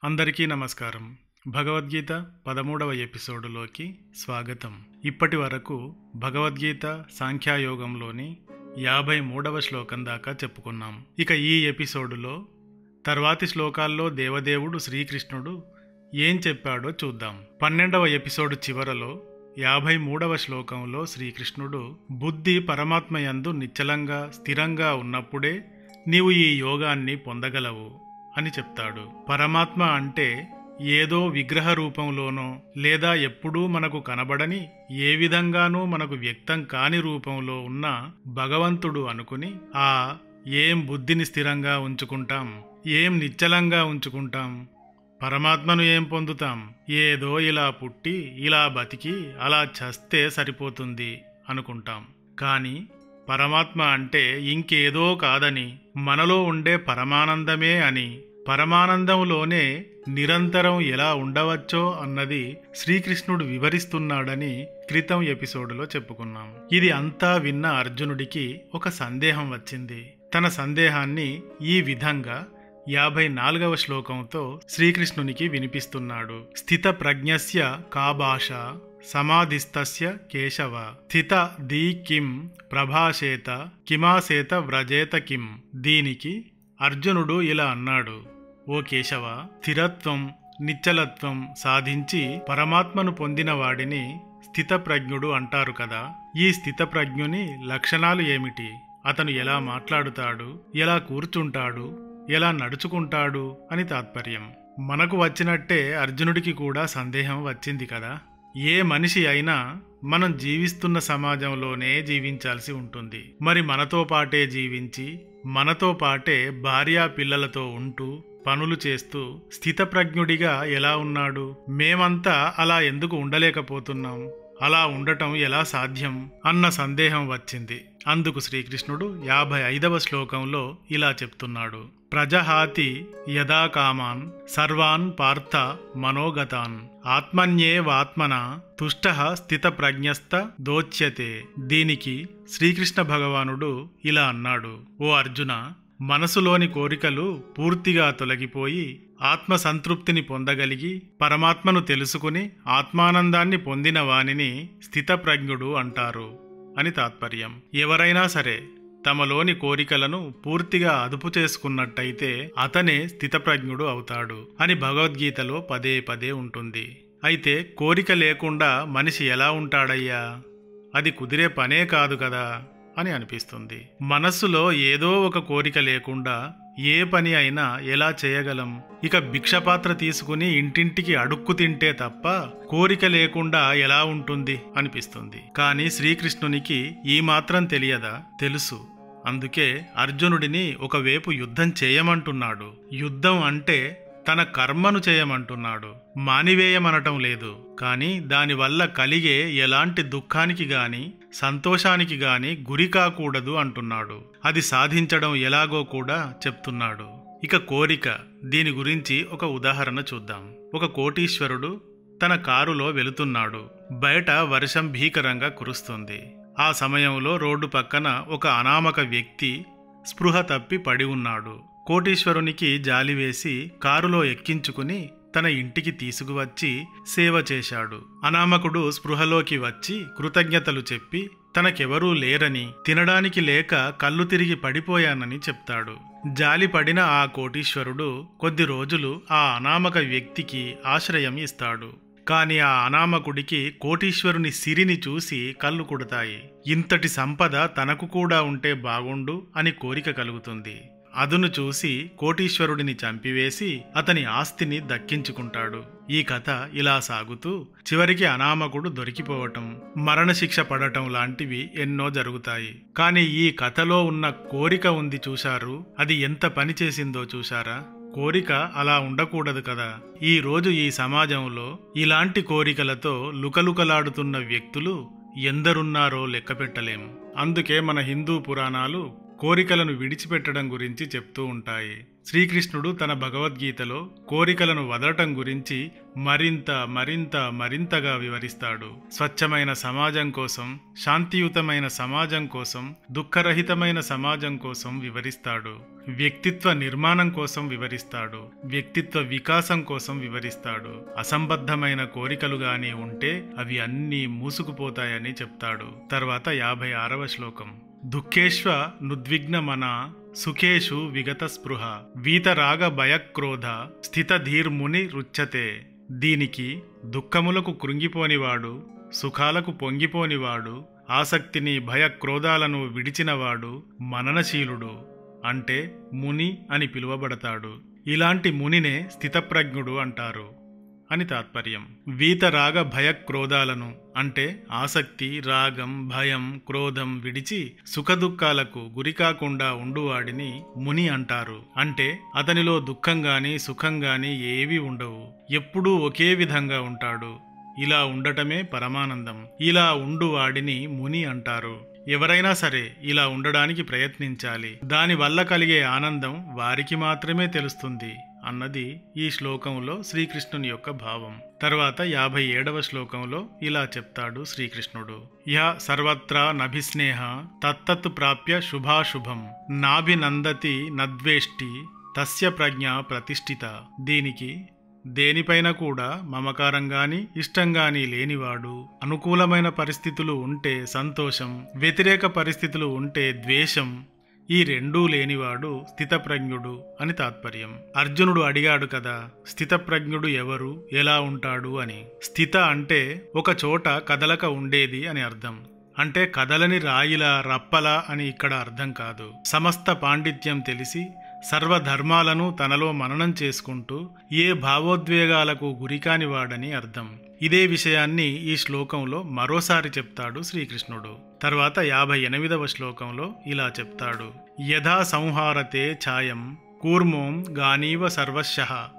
అందరికీ నమస్కారం భగవద్గీత పదమూడవ ఎపిసోడులోకి స్వాగతం ఇప్పటి వరకు భగవద్గీత సాంఖ్యాయోగంలోని యాభై మూడవ శ్లోకం దాకా చెప్పుకున్నాం ఇక ఈ ఎపిసోడులో తర్వాతి శ్లోకాల్లో దేవదేవుడు శ్రీకృష్ణుడు ఏం చెప్పాడో చూద్దాం పన్నెండవ ఎపిసోడ్ చివరలో యాభై మూడవ శ్లోకంలో శ్రీకృష్ణుడు బుద్ధి పరమాత్మయందు నిశ్చలంగా స్థిరంగా ఉన్నప్పుడే నీవు ఈ యోగాన్ని పొందగలవు అని చెప్తాడు పరమాత్మ అంటే ఏదో విగ్రహ రూపంలోనో లేదా ఎప్పుడూ మనకు కనబడని ఏ విధంగానూ మనకు వ్యక్తం కాని రూపంలో ఉన్న భగవంతుడు అనుకుని ఆ ఏం బుద్ధిని స్థిరంగా ఉంచుకుంటాం ఏం నిశ్చలంగా ఉంచుకుంటాం పరమాత్మను ఏం పొందుతాం ఏదో ఇలా పుట్టి ఇలా బతికి అలా చస్తే సరిపోతుంది అనుకుంటాం కానీ పరమాత్మ అంటే ఇంకేదో కాదని మనలో ఉండే పరమానందమే అని పరమానందంలోనే నిరంతరం ఎలా ఉండవచ్చో అన్నది శ్రీకృష్ణుడు వివరిస్తున్నాడని క్రితం ఎపిసోడులో చెప్పుకున్నాం ఇది అంతా విన్న అర్జునుడికి ఒక సందేహం వచ్చింది తన సందేహాన్ని ఈ విధంగా యాభై నాలుగవ శ్లోకంతో శ్రీకృష్ణునికి వినిపిస్తున్నాడు స్థిత ప్రజ్ఞస్య కా భాష సమాధిస్తస్య కేశవ స్థిత దీ కిం ప్రభాషేత కిమాసేత వ్రజేత కిం దీనికి అర్జునుడు ఇలా అన్నాడు ఓ కేశవ స్థిరత్వం నిశ్చలత్వం సాధించి పరమాత్మను పొందిన వాడిని స్థితప్రజ్ఞుడు అంటారు కదా ఈ స్థితప్రజ్ఞుని లక్షణాలు ఏమిటి అతను ఎలా మాట్లాడుతాడు ఎలా కూర్చుంటాడు ఎలా నడుచుకుంటాడు అని తాత్పర్యం మనకు వచ్చినట్టే అర్జునుడికి కూడా సందేహం వచ్చింది కదా ఏ మనిషి అయినా మనం జీవిస్తున్న సమాజంలోనే జీవించాల్సి ఉంటుంది మరి మనతో పాటే జీవించి మనతో పాటే భార్యా పిల్లలతో ఉంటూ పనులు చేస్తూ స్థితప్రజ్ఞుడిగా ఎలా ఉన్నాడు మేమంతా అలా ఎందుకు ఉండలేకపోతున్నాం అలా ఉండటం ఎలా సాధ్యం అన్న సందేహం వచ్చింది అందుకు శ్రీకృష్ణుడు యాభై ఐదవ శ్లోకంలో ఇలా చెప్తున్నాడు ప్రజహాతి యదా కామాన్ సర్వాన్ పార్థ మనోగతాన్ ఆత్మన్యేవాత్మన తుష్ట స్థిత ప్రజ్ఞస్థ దోచ్యతే దీనికి శ్రీకృష్ణ భగవానుడు ఇలా అన్నాడు ఓ అర్జున మనసులోని కోరికలు పూర్తిగా తొలగిపోయి ఆత్మ సంతృప్తిని పొందగలిగి పరమాత్మను తెలుసుకుని ఆత్మానందాన్ని పొందిన వానిని స్థితప్రజ్ఞుడు అంటారు అని తాత్పర్యం ఎవరైనా సరే తమలోని కోరికలను పూర్తిగా అదుపు చేసుకున్నట్టయితే అతనే స్థితప్రజ్ఞుడు అవుతాడు అని భగవద్గీతలో పదే పదే ఉంటుంది అయితే కోరిక లేకుండా మనిషి ఎలా ఉంటాడయ్యా అది కుదిరే పనే కాదు కదా అని అనిపిస్తుంది మనస్సులో ఏదో ఒక కోరిక లేకుండా ఏ పని అయినా ఎలా చేయగలం ఇక భిక్షపాత్ర తీసుకుని ఇంటింటికి అడుక్కు తింటే తప్ప కోరిక లేకుండా ఎలా ఉంటుంది అనిపిస్తుంది కానీ శ్రీకృష్ణునికి ఈ మాత్రం తెలియదా తెలుసు అందుకే అర్జునుడిని ఒకవైపు యుద్ధం చేయమంటున్నాడు యుద్ధం అంటే తన కర్మను చేయమంటున్నాడు మానివేయమనటం లేదు కానీ దానివల్ల కలిగే ఎలాంటి దుఃఖానికి గాని సంతోషానికి గాని గురి కాకూడదు అంటున్నాడు అది సాధించడం ఎలాగో కూడా చెప్తున్నాడు ఇక కోరిక దీని గురించి ఒక ఉదాహరణ చూద్దాం ఒక కోటీశ్వరుడు తన కారులో వెళుతున్నాడు బయట వర్షం భీకరంగా కురుస్తుంది ఆ సమయంలో రోడ్డు పక్కన ఒక అనామక వ్యక్తి స్పృహ తప్పి పడి ఉన్నాడు కోటీశ్వరునికి జాలి వేసి కారులో ఎక్కించుకుని తన ఇంటికి తీసుకువచ్చి సేవ చేశాడు అనామకుడు స్పృహలోకి వచ్చి కృతజ్ఞతలు చెప్పి తనకెవరూ లేరని తినడానికి లేక కళ్ళు తిరిగి పడిపోయానని చెప్తాడు జాలి పడిన ఆ కోటీశ్వరుడు కొద్ది రోజులు ఆ అనామక వ్యక్తికి ఆశ్రయం ఇస్తాడు కాని ఆ అనామకుడికి కోటీశ్వరుని సిరిని చూసి కళ్ళు కుడతాయి ఇంతటి సంపద తనకు కూడా ఉంటే బాగుండు అని కోరిక కలుగుతుంది అదును చూసి కోటీశ్వరుడిని చంపివేసి అతని ఆస్తిని దక్కించుకుంటాడు ఈ కథ ఇలా సాగుతూ చివరికి అనామకుడు దొరికిపోవటం మరణశిక్ష పడటం లాంటివి ఎన్నో జరుగుతాయి కానీ ఈ కథలో ఉన్న కోరిక ఉంది చూశారు అది ఎంత పని చేసిందో చూశారా కోరిక అలా ఉండకూడదు కదా ఈ రోజు ఈ సమాజంలో ఇలాంటి కోరికలతో లుకలుకలాడుతున్న వ్యక్తులు ఎందరున్నారో లెక్కపెట్టలేం అందుకే మన హిందూ పురాణాలు కోరికలను విడిచిపెట్టడం గురించి చెప్తూ ఉంటాయి శ్రీకృష్ణుడు తన భగవద్గీతలో కోరికలను వదలటం గురించి మరింత మరింత మరింతగా వివరిస్తాడు స్వచ్ఛమైన సమాజం కోసం శాంతియుతమైన సమాజం కోసం దుఃఖరహితమైన సమాజం కోసం వివరిస్తాడు వ్యక్తిత్వ నిర్మాణం కోసం వివరిస్తాడు వ్యక్తిత్వ వికాసం కోసం వివరిస్తాడు అసంబద్ధమైన కోరికలు గాని ఉంటే అవి అన్నీ మూసుకుపోతాయని చెప్తాడు తర్వాత యాభై ఆరవ శ్లోకం దుఃఖేష్వ నుద్విగ్నమన సుఖేషు విగత స్పృహ వీతరాగ భయక్రోధ స్థితధీర్ముని రుచ్యతే దీనికి దుఃఖములకు కృంగిపోనివాడు సుఖాలకు పొంగిపోనివాడు ఆసక్తిని భయక్రోధాలను విడిచినవాడు మననశీలుడు అంటే ముని అని పిలువబడతాడు ఇలాంటి మునినే స్థితప్రజ్ఞుడు అంటారు అని తాత్పర్యం వీతరాగ భయక్రోధాలను అంటే ఆసక్తి రాగం భయం క్రోధం విడిచి సుఖదుఖాలకు గురికాకుండా ఉండువాడిని ముని అంటారు అంటే అతనిలో దుఃఖం గాని సుఖం గాని ఏవీ ఉండవు ఎప్పుడూ ఒకే విధంగా ఉంటాడు ఇలా ఉండటమే పరమానందం ఇలా ఉండువాడిని ముని అంటారు ఎవరైనా సరే ఇలా ఉండడానికి ప్రయత్నించాలి దానివల్ల కలిగే ఆనందం వారికి మాత్రమే తెలుస్తుంది అన్నది ఈ శ్లోకంలో శ్రీకృష్ణుని యొక్క భావం తర్వాత యాభై ఏడవ శ్లోకంలో ఇలా చెప్తాడు శ్రీకృష్ణుడు యా సర్వత్రా నభిస్నేహ తత్తత్ ప్రాప్య శుభాశుభం నాభినందతి నద్వేష్టి తస్య ప్రజ్ఞ ప్రతిష్ఠిత దీనికి దేనిపైన కూడా మమకారం గాని ఇష్టం గాని లేనివాడు అనుకూలమైన పరిస్థితులు ఉంటే సంతోషం వ్యతిరేక పరిస్థితులు ఉంటే ద్వేషం ఈ రెండూ లేనివాడు స్థితప్రజ్ఞుడు అని తాత్పర్యం అర్జునుడు అడిగాడు కదా స్థితప్రజ్ఞుడు ఎవరు ఎలా ఉంటాడు అని స్థిత అంటే ఒక చోట కదలక ఉండేది అని అర్థం అంటే కదలని రాయిలా రప్పలా అని ఇక్కడ అర్థం కాదు సమస్త పాండిత్యం తెలిసి సర్వధర్మాలను తనలో మననం చేసుకుంటూ ఏ భావోద్వేగాలకు గురికాని వాడని అర్థం ఇదే విషయాన్ని ఈ శ్లోకంలో మరోసారి చెప్తాడు శ్రీకృష్ణుడు తర్వాత యాభై ఎనిమిదవ శ్లోకంలో ఇలా చెప్తాడు యథా సంహారతే ఛాయం కూర్మోం గానీవ సర్వశ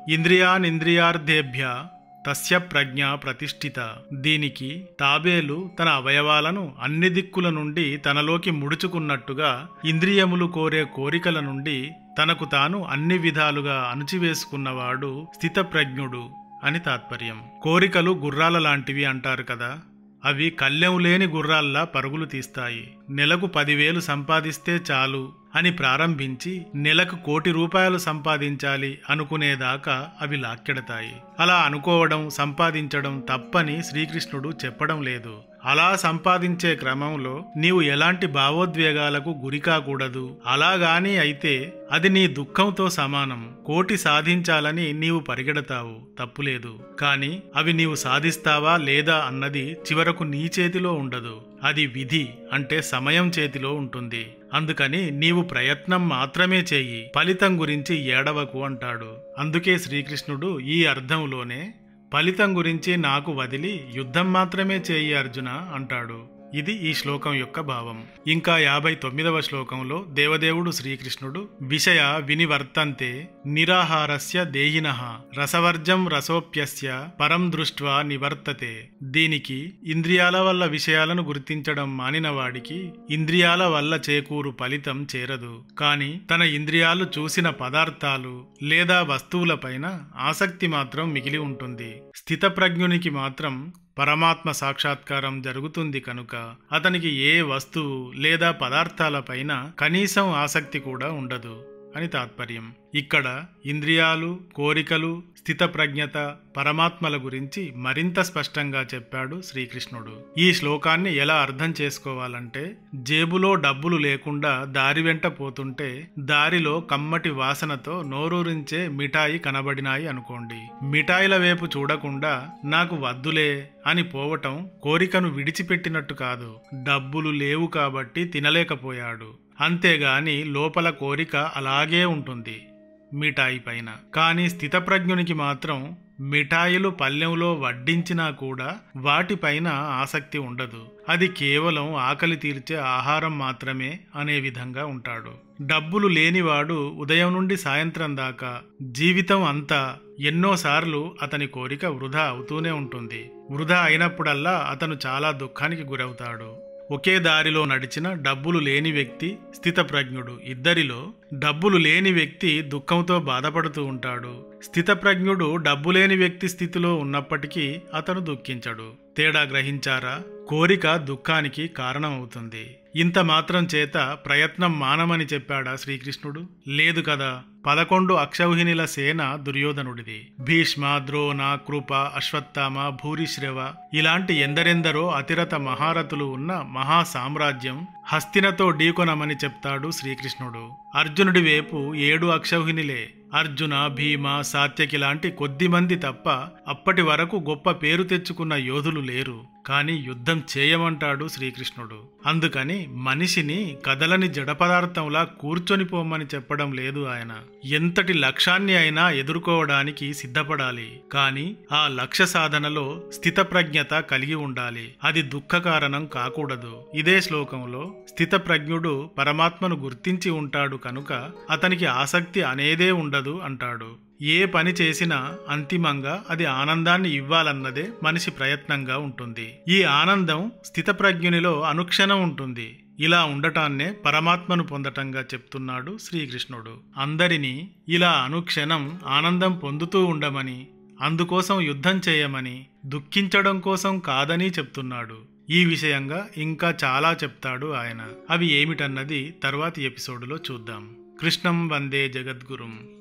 ఇంద్రియానింద్రియార్థేభ్య తస్య ప్రజ్ఞ ప్రతిష్ఠిత దీనికి తాబేలు తన అవయవాలను అన్ని దిక్కుల నుండి తనలోకి ముడుచుకున్నట్టుగా ఇంద్రియములు కోరే కోరికల నుండి తనకు తాను అన్ని విధాలుగా అణచివేసుకున్నవాడు స్థితప్రజ్ఞుడు అని తాత్పర్యం కోరికలు గుర్రాల లాంటివి అంటారు కదా అవి కళ్ళెం లేని గుర్రాల్లా పరుగులు తీస్తాయి నెలకు పదివేలు సంపాదిస్తే చాలు అని ప్రారంభించి నెలకు కోటి రూపాయలు సంపాదించాలి అనుకునేదాకా అవి లాక్కెడతాయి అలా అనుకోవడం సంపాదించడం తప్పని శ్రీకృష్ణుడు చెప్పడం లేదు అలా సంపాదించే క్రమంలో నీవు ఎలాంటి భావోద్వేగాలకు గురికాకూడదు అలాగాని అయితే అది నీ దుఃఖంతో సమానం కోటి సాధించాలని నీవు పరిగెడతావు తప్పులేదు కాని అవి నీవు సాధిస్తావా లేదా అన్నది చివరకు నీ చేతిలో ఉండదు అది విధి అంటే సమయం చేతిలో ఉంటుంది అందుకని నీవు ప్రయత్నం మాత్రమే చెయ్యి ఫలితం గురించి ఏడవకు అంటాడు అందుకే శ్రీకృష్ణుడు ఈ అర్థంలోనే ఫలితం గురించి నాకు వదిలి యుద్ధం మాత్రమే చేయి అర్జున అంటాడు ఇది ఈ శ్లోకం యొక్క భావం ఇంకా యాభై తొమ్మిదవ శ్లోకంలో దేవదేవుడు శ్రీకృష్ణుడు విషయ వినివర్తంతే నిరాహారస్య దేహిన రసవర్జం రసోప్యస్య పరం దృష్ట్వా నివర్తతే దీనికి ఇంద్రియాల వల్ల విషయాలను గుర్తించడం మానిన వాడికి ఇంద్రియాల వల్ల చేకూరు ఫలితం చేరదు కాని తన ఇంద్రియాలు చూసిన పదార్థాలు లేదా వస్తువులపైన ఆసక్తి మాత్రం మిగిలి ఉంటుంది స్థితప్రజ్ఞునికి మాత్రం పరమాత్మ సాక్షాత్కారం జరుగుతుంది కనుక అతనికి ఏ వస్తువు లేదా పదార్థాలపైన కనీసం ఆసక్తి కూడా ఉండదు అని తాత్పర్యం ఇక్కడ ఇంద్రియాలు కోరికలు స్థితప్రజ్ఞత పరమాత్మల గురించి మరింత స్పష్టంగా చెప్పాడు శ్రీకృష్ణుడు ఈ శ్లోకాన్ని ఎలా అర్థం చేసుకోవాలంటే జేబులో డబ్బులు లేకుండా దారి వెంట పోతుంటే దారిలో కమ్మటి వాసనతో నోరూరించే మిఠాయి కనబడినాయి అనుకోండి మిఠాయిల వైపు చూడకుండా నాకు వద్దులే అని పోవటం కోరికను విడిచిపెట్టినట్టు కాదు డబ్బులు లేవు కాబట్టి తినలేకపోయాడు అంతేగాని లోపల కోరిక అలాగే ఉంటుంది మిఠాయి పైన కానీ స్థితప్రజ్ఞునికి మాత్రం మిఠాయిలు పల్లెంలో వడ్డించినా కూడా వాటిపైన ఆసక్తి ఉండదు అది కేవలం ఆకలి తీర్చే ఆహారం మాత్రమే అనే విధంగా ఉంటాడు డబ్బులు లేనివాడు ఉదయం నుండి సాయంత్రం దాకా జీవితం అంతా ఎన్నోసార్లు అతని కోరిక వృధా అవుతూనే ఉంటుంది వృధా అయినప్పుడల్లా అతను చాలా దుఃఖానికి గురవుతాడు ఒకే దారిలో నడిచిన డబ్బులు లేని వ్యక్తి స్థితప్రజ్ఞుడు ఇద్దరిలో డబ్బులు లేని వ్యక్తి దుఃఖంతో బాధపడుతూ ఉంటాడు స్థితప్రజ్ఞుడు డబ్బు లేని వ్యక్తి స్థితిలో ఉన్నప్పటికీ అతను దుఃఖించడు తేడా గ్రహించారా కోరిక దుఃఖానికి కారణమవుతుంది ఇంత మాత్రం చేత ప్రయత్నం మానమని చెప్పాడా శ్రీకృష్ణుడు లేదు కదా పదకొండు అక్షౌహిణిల సేన దుర్యోధనుడిది భీష్మ ద్రోణ కృప అశ్వత్థామ భూరిశ్రవ ఇలాంటి ఎందరెందరో అతిరత మహారథులు ఉన్న మహా సామ్రాజ్యం హస్తినతో ఢీకొనమని చెప్తాడు శ్రీకృష్ణుడు అర్జునుడి వైపు ఏడు అక్షౌహిణిలే అర్జున భీమ సాత్యకి లాంటి కొద్ది మంది తప్ప అప్పటి వరకు గొప్ప పేరు తెచ్చుకున్న యోధులు లేరు కానీ యుద్ధం చేయమంటాడు శ్రీకృష్ణుడు అందుకని మనిషిని కదలని జడ పదార్థంలా కూర్చొని పోమ్మని చెప్పడం లేదు ఆయన ఎంతటి లక్ష్యాన్ని అయినా ఎదుర్కోవడానికి సిద్ధపడాలి కానీ ఆ లక్ష్య సాధనలో స్థితప్రజ్ఞత కలిగి ఉండాలి అది దుఃఖ కారణం కాకూడదు ఇదే శ్లోకంలో స్థితప్రజ్ఞుడు పరమాత్మను గుర్తించి ఉంటాడు కనుక అతనికి ఆసక్తి అనేదే ఉండదు అంటాడు ఏ పని చేసినా అంతిమంగా అది ఆనందాన్ని ఇవ్వాలన్నదే మనిషి ప్రయత్నంగా ఉంటుంది ఈ ఆనందం స్థితప్రజ్ఞునిలో అనుక్షణం ఉంటుంది ఇలా ఉండటాన్నే పరమాత్మను పొందటంగా చెప్తున్నాడు శ్రీకృష్ణుడు అందరినీ ఇలా అనుక్షణం ఆనందం పొందుతూ ఉండమని అందుకోసం యుద్ధం చేయమని దుఃఖించడం కోసం కాదని చెప్తున్నాడు ఈ విషయంగా ఇంకా చాలా చెప్తాడు ఆయన అవి ఏమిటన్నది తర్వాతి ఎపిసోడులో చూద్దాం కృష్ణం వందే జగద్గురుం